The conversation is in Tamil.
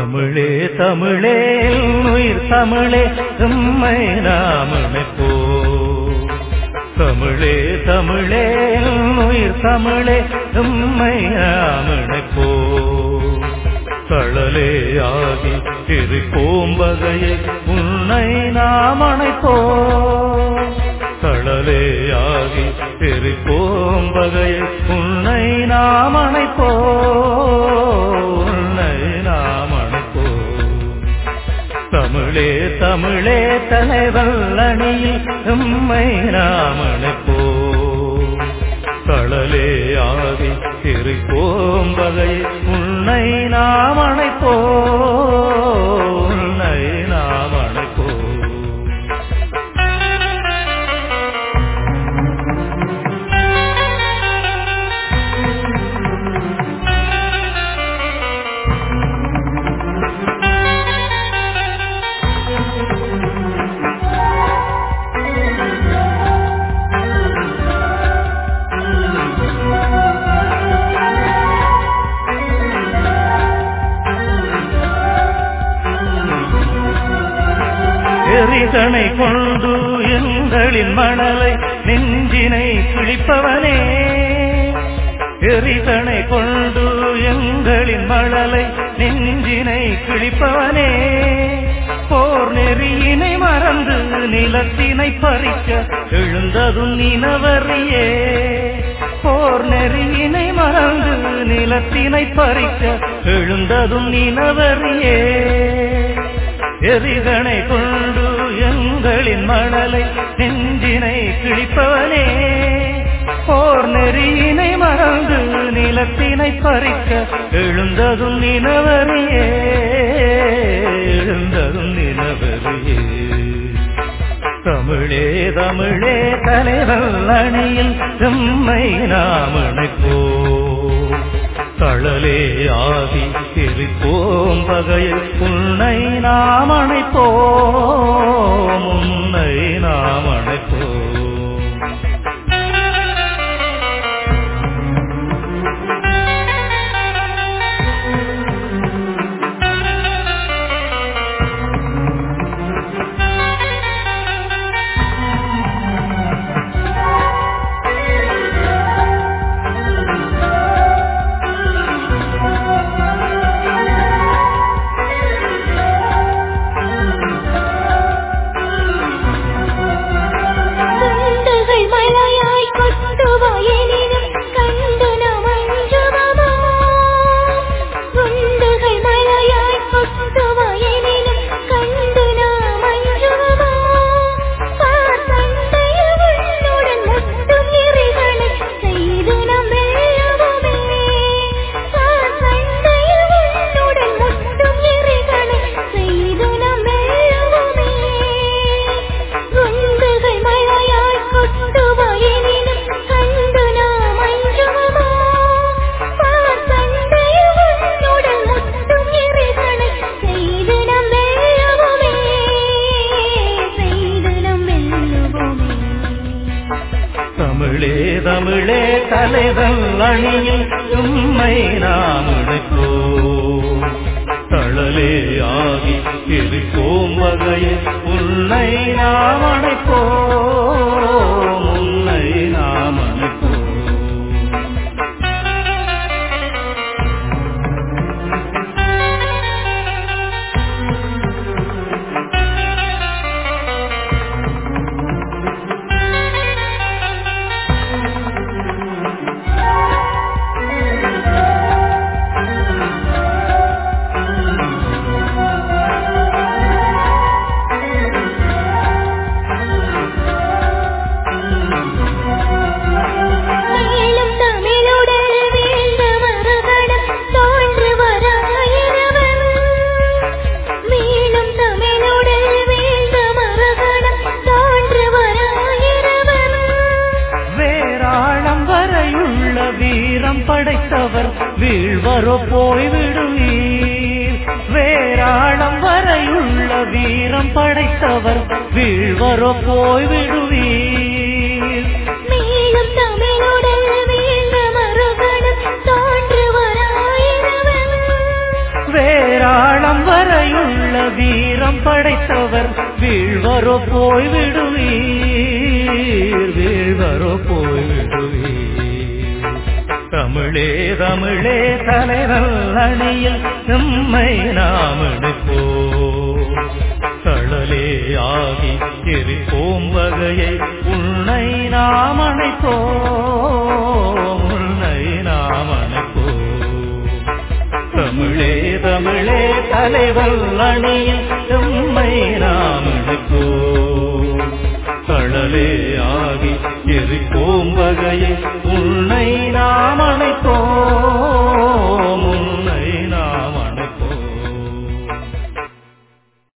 தமிழே தமிழே உயிர் தமிழே உம்மை நாம் இணைப்போ தமிழே தமிழே உயிர் தமிழே உம்மை நாம் இணைப்போ தழலே ஆகி திருப்போம் வகையை உன்னை நாம் அணைப்போ தழலே ஆகி திருப்போம் வகையை உன்னை நாம் அணைப்போ உன்னை நாம் அணைப்போ தமிழே தமிழே தலைவல் அணியில் உம்மை நாம் அணைப்போ தழலே ஆதி திருப்போம் வகை உன்னை நாம் அணைப்போ உன்னை நாம் அணைப்போ எரிதனை கொண்டு எங்களின் மணலை நெஞ்சினை கிழிப்பவனே எரிதனை கொண்டு எங்களின் மணலை நெஞ்சினை கிழிப்பவனே போர் நெறியினை மறந்து நிலத்தினை பறிக்க எழுந்ததும் நினவறியே போர் நெறியினை மறந்து நிலத்தினை பறிக்க எழுந்ததும் நினவறியே எரிதனை கொண்டு எங்களின் மணலை நெஞ்சினை கிழிப்பவனே போர் நெறியினை மறந்து நிலத்தினை பறிக்க எழுந்ததும் நினவரியே எழுந்ததும் நினவரியே தமிழே தமிழே தலைவல் அணியில் செம்மை நாம் இணைப்போ தழலே ஆதி திருப்போம் வகையில் உன்னை நாம் அணைப்போம் உன்னை நாம் அணைப்போம் குண்டுகள் மலையாய் கொட்டுவாயெனினும் கண்டு நாம் அஞ்சுவமோ? குண்டுகள் மலையாய் கொட்டுவாயெனினும் கண்டு நாம் அஞ்சுவமோ? பார் சண்டையில் உன்னுடன் முட்டும் எறிகளை செய்து நாம் வெல்லுவோமே. பார் சண்டையில் உன்னுடன் முட்டும் எறிகளை செய்து நாம் வெல்லுவோமே. குண்டுகள் மழையாய் கொட்டுவாயெனினும் கண்டு நாம் அஞ்சுவமோ? பார் சண்டையில் உன்னுடன் முட்டும் எறிகளை செய்து நாம் வெல்லுவோமே. செய்து நாம் வெல்லுவோமே. தமிழே தமிழே தலைவல் அணியில் உம்மை நாம் இணைப்போ தழலே ஆகி இருப்போம் வகையில் உன்னை நாம் அணைப்போம் உன்னை நாம் அணைப்போம் மேலும் தமிழுடல் வீழ்ந்த மறுகணம் தோன்று வராயிரவன். மேலும் தமிழுடல் வீழ்ந்த மறுகணம் தோன்று வராயிரவன். வேறாளம் வரையுள்ள வீரம் படைத்தவர் வீழ்வரோ போய்விடுவீர் வேறாளம் வரையுள்ள வீரம் படைத்தவர் வீழ்வரோ போய்விடுவீர் மேலும் தமிழுடல் வீழ்ந்த மறுகணம் தோன்று வராயிரவன். வேறாளம் வீரம் படைத்தவர் வீழ்வரோ போய் விடுவீர் வீழ்வரோ போய் விடுவீர் தமிழே தமிழே தலைவல் அணியில் நம்மை நாம் எடுப்போ தழலே ஆகி எரிப்போம் வகையை உன்னை நாம் அணைப்போம் உன்னை நாம் அணைப்போம் தமிழே தமிழே தலைவல் அணியில்